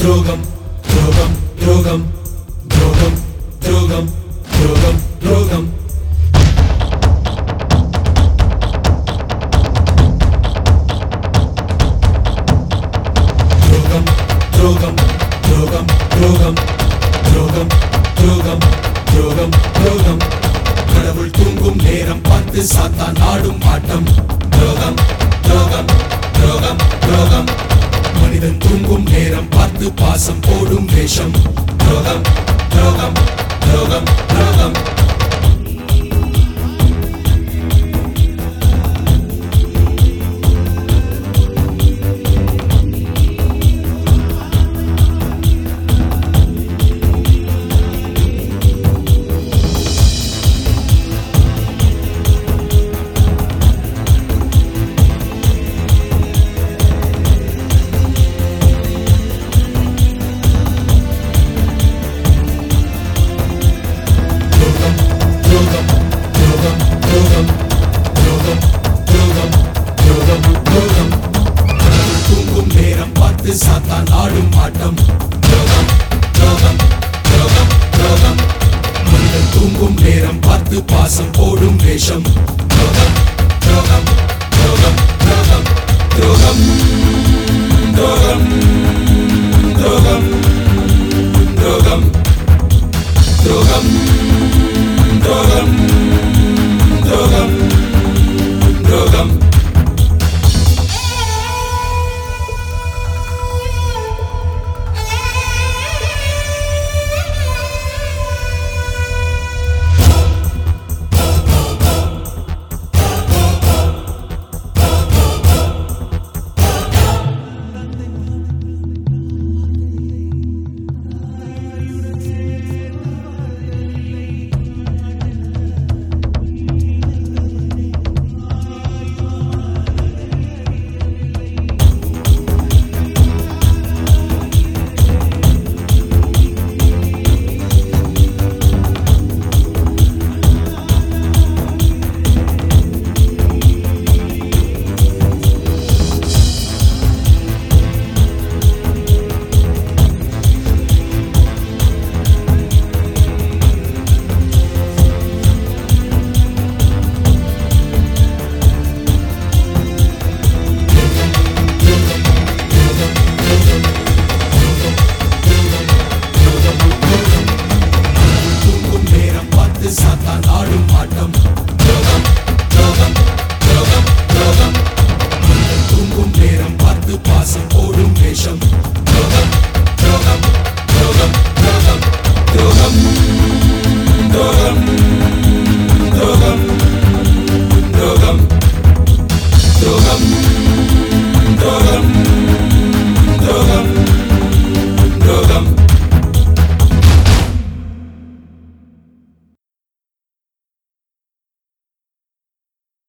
துரோகம் துரோகம் துரோகம் துரோகம் துரோகம் துரோகம் துரோகம் துரோகம் துரோகம் துரோகம் துரோகம் துரோகம் துரோகம் துரோகம் துரோகம் கடவுள் தூங்கும் நேரம் பார்த்து சாத்தான் ஆடும் ஆட்டம் துரோகம் துரோகம் துரோகம் துரோகம் மனிதன் தூங்கும் நேரம் பார்த்து பாசம் போடும் வேஷம் துரோகம் துரோகம் துரோகம் துரோகம் துரோகம் துரோகம் துரோகம் துரோகம் துரோகம் துரோகம் துரோகம் துரோகம் கடவுள் தூங்கும் நேரம் பார்த்து சாத்தான் ஆடும் ஆட்டம் துரோகம் துரோகம் துரோகம் துரோகம் மனிதன் தூங்கும் நேரம் பார்த்து பாசம் போடும் வேஷம் துரோகம் துரோகம் துரோகம் துரோகம் துரோகம் துரோகம்